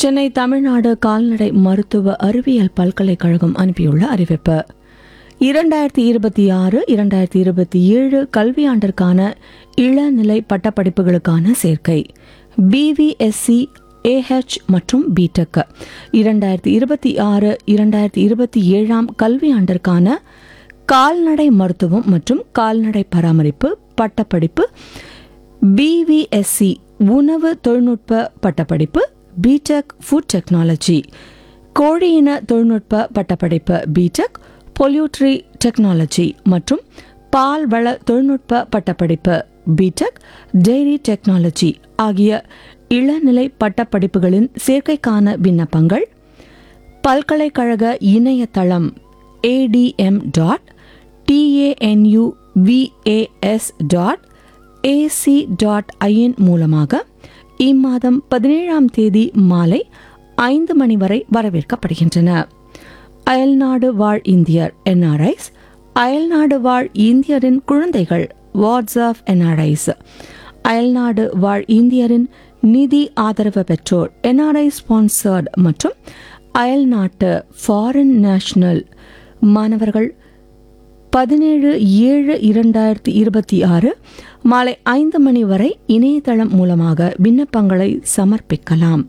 சென்னை தமிழ்நாடு கால்நடை மருத்துவ அறிவியல் பல்கலைக்கழகம் அனுப்பியுள்ள அறிவிப்பு இரண்டாயிரத்தி இருபத்தி ஆறு இரண்டாயிரத்தி இருபத்தி ஏழு கல்வியாண்டிற்கான இளநிலை பட்டப்படிப்புகளுக்கான சேர்க்கை பிவிஎஸ்சி ஏஹெச் மற்றும் பிடெக் இரண்டாயிரத்தி இருபத்தி ஆறு இரண்டாயிரத்தி இருபத்தி ஏழாம் கல்வியாண்டிற்கான கால்நடை மருத்துவம் மற்றும் கால்நடை பராமரிப்பு பட்டப்படிப்பு பிவிஎஸ்சி உணவு தொழில்நுட்ப பட்டப்படிப்பு பிடெக் ஃபுட் டெக்னாலஜி கோழியின தொழில்நுட்ப பட்டப்படிப்பு பிடெக் பொல்யூட்ரி டெக்னாலஜி மற்றும் பால் வள தொழில்நுட்ப பட்டப்படிப்பு பிடெக் டெய்ரி டெக்னாலஜி ஆகிய இளநிலை பட்டப்படிப்புகளின் சேர்க்கைக்கான விண்ணப்பங்கள் பல்கலைக்கழக இணையதளம் ADM dot TANU VAS dot AC dot IN மூலமாக இம்மாதம் பதினேழாம் தேதி மாலை ஐந்து மணி வரை வரவேற்கப்படுகின்றன அயல்நாடு வாழ் இந்தியர் என்ஆர்ஐஸ் அயல்நாடு வாழ் இந்தியரின் குழந்தைகள் வார்ட்ஸ் ஆஃப் என்ஆர்ஐஸ் அயல்நாடு வாழ் இந்தியரின் நிதி ஆதரவு பெற்றோர் என்ஆர்ஐ ஸ்பான்சர்ட் மற்றும் அயல்நாட்டு ஃபாரின் நேஷனல் மாணவர்கள் பதினேழு ஏழு இரண்டாயிரத்தி இருபத்தி ஆறு மாலை ஐந்து மணி வரை இணையதளம் மூலமாக விண்ணப்பங்களை சமர்ப்பிக்கலாம்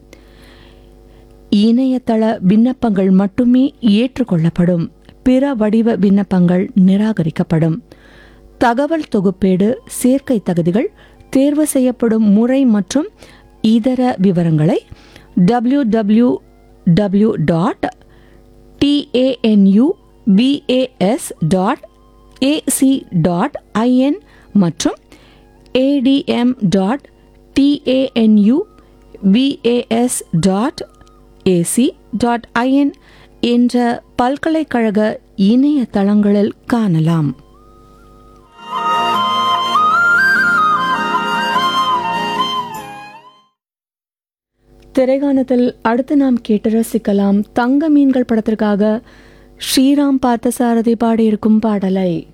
இணையதள விண்ணப்பங்கள் மட்டுமே ஏற்றுக்கொள்ளப்படும் பிற வடிவ விண்ணப்பங்கள் நிராகரிக்கப்படும் தகவல் தொகுப்பேடு சேர்க்கை தகுதிகள் தேர்வு செய்யப்படும் முறை மற்றும் இதர விவரங்களை W W W dot TANU VAS dot AC dot IN மற்றும் ADM dot TANU VAS dot AC dot IN என்ற பல்கலைக்கழக இணையதளங்களில் காணலாம் திரைகாணத்தில் அடுத்து நாம் கேட்டு ரசிக்கலாம் தங்க மீன்கள் படத்திற்காக ஸ்ரீராம் பார்த்தசாரதி பாடியிருக்கும் பாடலை